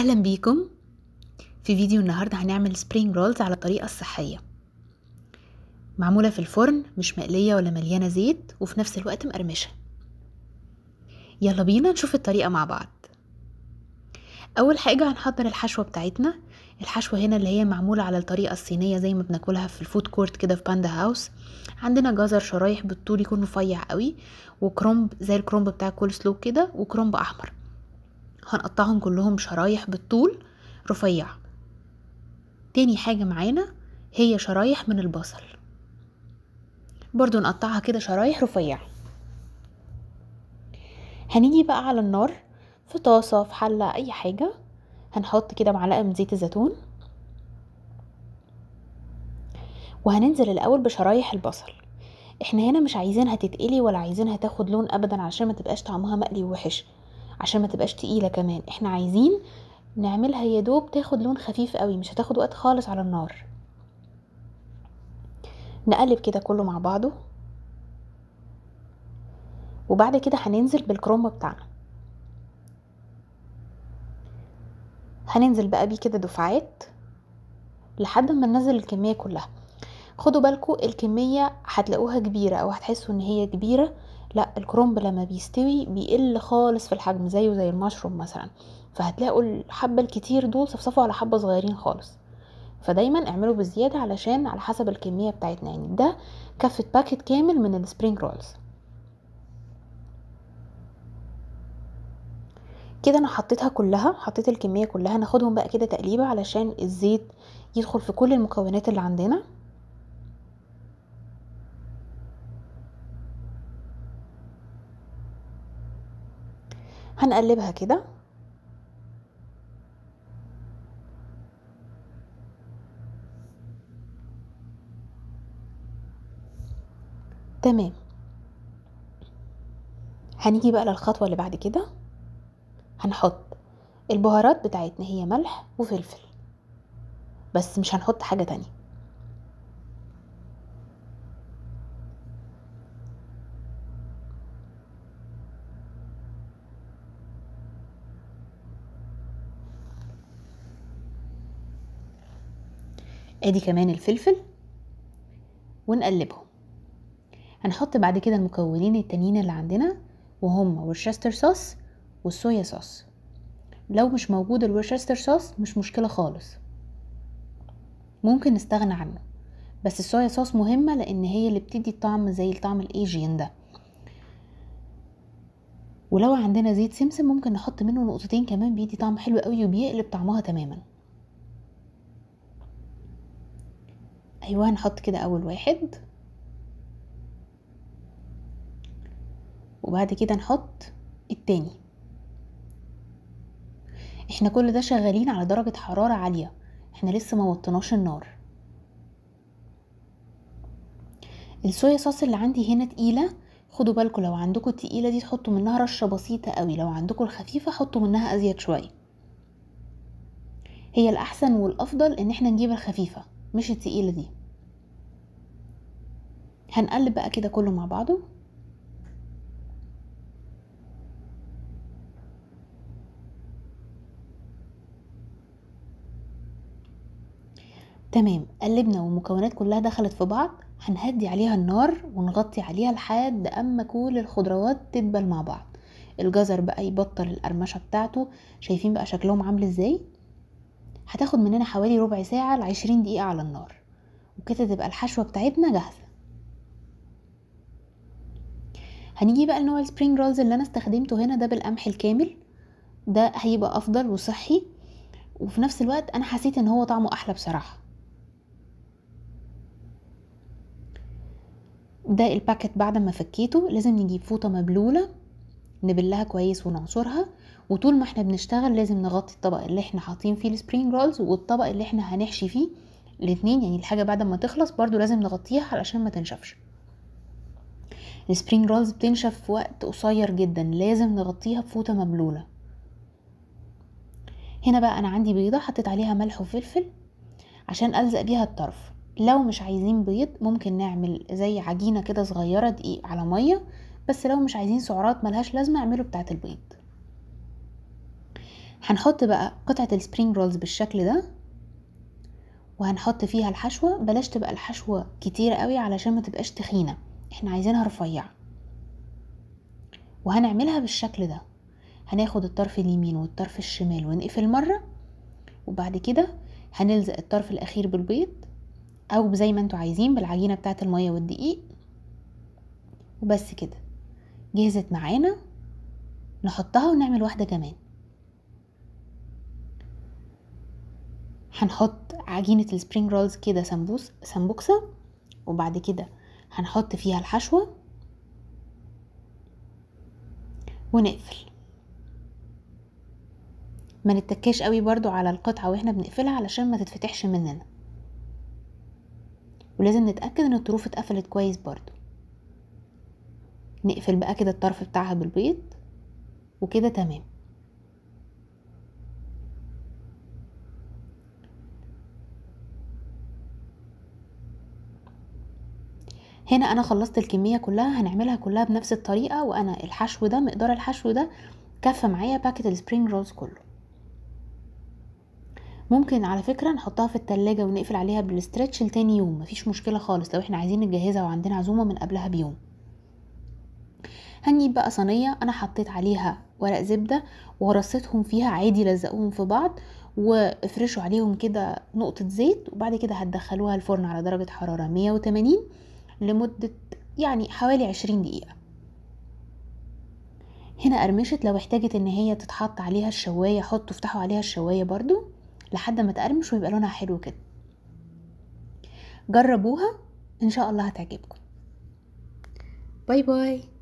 اهلا بيكم في فيديو النهارده هنعمل سبرينج رولز على الطريقه الصحيه معموله في الفرن مش مقليه ولا مليانه زيت وفي نفس الوقت مقرمشه يلا بينا نشوف الطريقه مع بعض اول حاجه هنحضر الحشوه بتاعتنا الحشوه هنا اللي هي معموله على الطريقه الصينيه زي ما بناكلها في الفود كورت كده في باندا هاوس عندنا جزر شرايح بالطول يكون رفيع قوي وكرومب زي الكرومب بتاع كول سلو كده وكرومب احمر هنقطعهم كلهم شرايح بالطول رفيع تاني حاجة معانا هي شرايح من البصل برضو نقطعها كده شرايح رفيع هنيجي بقى على النار في طاسة في حلة أي حاجة هنحط كده معلقة من زيت الزيتون وهننزل الأول بشرايح البصل احنا هنا مش عايزينها تتقلي ولا عايزينها تاخد لون ابدا عشان ما تبقاش طعمها مقلي ووحش عشان ما تبقاش تقيله كمان احنا عايزين نعملها يا دوب تاخد لون خفيف قوي مش هتاخد وقت خالص على النار نقلب كده كله مع بعضه وبعد كده هننزل بالكرومب بتاعنا هننزل بقى بيه كده دفعات لحد ما ننزل الكميه كلها خدوا بالكم الكميه هتلاقوها كبيره او هتحسوا ان هي كبيره لا الكرومب لما بيستوي بيقل خالص في الحجم زيه زي المشروم مثلا فهتلاقوا الحبة الكتير دول صفصفوا على حبة صغيرين خالص فدايما اعملوا بزيادة علشان على حسب الكمية بتاعتنا يعني ده كفة باكت كامل من السبرينج رولز كده انا حطيتها كلها حطيت الكمية كلها ناخدهم بقى كده تقليبة علشان الزيت يدخل في كل المكونات اللي عندنا هنقلبها كده تمام هنيجي بقى للخطوة اللي بعد كده هنحط البهارات بتاعتنا هي ملح وفلفل بس مش هنحط حاجة تانية ادي كمان الفلفل ونقلبهم هنحط بعد كده المكونين التانيين اللي عندنا وهم ورشستر صوص والصويا صوص لو مش موجود الورشستر صوص مش مشكلة خالص ممكن نستغنى عنه بس الصويا صوص مهمة لان هي اللي بتدي الطعم زي الطعم الايجين ده ولو عندنا زيت سمسم ممكن نحط منه نقطتين كمان بيدي طعم حلو قوي وبيقلب طعمها تماما ايوه هنحط كده اول واحد وبعد كده نحط التاني احنا كل ده شغالين على درجة حرارة عالية احنا لسه ما وطناش النار الصويا صوص اللي عندي هنا تقيلة خدوا بالكم لو عندكم التقيلة دي تحطوا منها رشة بسيطة قوي لو عندكم الخفيفة حطوا منها ازيد شوية هي الاحسن والافضل ان احنا نجيب الخفيفة مش التقيلة دي هنقلب بقى كده كله مع بعضه تمام قلبنا والمكونات كلها دخلت في بعض هنهدي عليها النار ونغطي عليها لحد اما كل الخضروات تدبل مع بعض الجزر بقى يبطل القرمشه بتاعته شايفين بقى شكلهم عامل ازاي هتاخد مننا حوالي ربع ساعه لعشرين دقيقه على النار وكده تبقى الحشوه بتاعتنا جاهزه هنيجي بقى لنوع السبرينج رولز اللي انا استخدمته هنا ده بالقمح الكامل ده هيبقى افضل وصحي وفي نفس الوقت انا حسيت ان هو طعمه احلى بصراحه ده الباكت بعد ما فكيته لازم نجيب فوطه مبلوله نبلها كويس ونعصرها وطول ما احنا بنشتغل لازم نغطي الطبق اللي احنا حاطين فيه السبرينج رولز والطبق اللي احنا هنحشي فيه الاتنين يعني الحاجه بعد ما تخلص برضو لازم نغطيها علشان ما تنشفش السبرينج رولز بتنشف في وقت قصير جدا لازم نغطيها بفوطه مبلوله هنا بقى انا عندي بيضه حطيت عليها ملح وفلفل عشان الزق بيها الطرف لو مش عايزين بيض ممكن نعمل زي عجينه كده صغيره دقيق على ميه بس لو مش عايزين سعرات ملهاش لازمه اعملوا بتاعه البيض هنحط بقى قطعة السبرينج رولز بالشكل ده وهنحط فيها الحشوة بلاش تبقى الحشوة كتيرة قوي علشان ما تبقاش تخينة احنا عايزينها رفيعة وهنعملها بالشكل ده هناخد الطرف اليمين والطرف الشمال ونقفل مرة وبعد كده هنلزق الطرف الاخير بالبيض او زي ما انتوا عايزين بالعجينة بتاعة المية والدقيق وبس كده جهزت معانا نحطها ونعمل واحدة كمان هنحط عجينة السبرينج رولز كده سمبوس سمبوكسة وبعد كده هنحط فيها الحشوة ونقفل ما نتكاش قوي برضو على القطعة واحنا بنقفلها علشان ما تتفتحش مننا ولازم نتأكد ان الطروف اتقفلت كويس برضو نقفل بقى كده الطرف بتاعها بالبيض وكده تمام هنا انا خلصت الكميه كلها هنعملها كلها بنفس الطريقه وانا الحشو ده مقدار الحشو ده كفى معايا باكت السبرينج رولز كله ممكن على فكره نحطها في التلاجة ونقفل عليها بالستريتش لتاني يوم مفيش مشكله خالص لو احنا عايزين نجهزها وعندنا عزومه من قبلها بيوم هنجيب بقى صينيه انا حطيت عليها ورق زبده ورصيتهم فيها عادي لزقوهم في بعض وافرشوا عليهم كده نقطه زيت وبعد كده هتدخلوها الفرن على درجه حراره 180 لمدة يعني حوالي عشرين دقيقة هنا قرمشت لو احتاجت ان هي تتحط عليها الشواية حطوا افتحوا عليها الشواية برضو لحد ما تقرمش ويبقى لونها حلو كده جربوها ان شاء الله هتعجبكم باي باي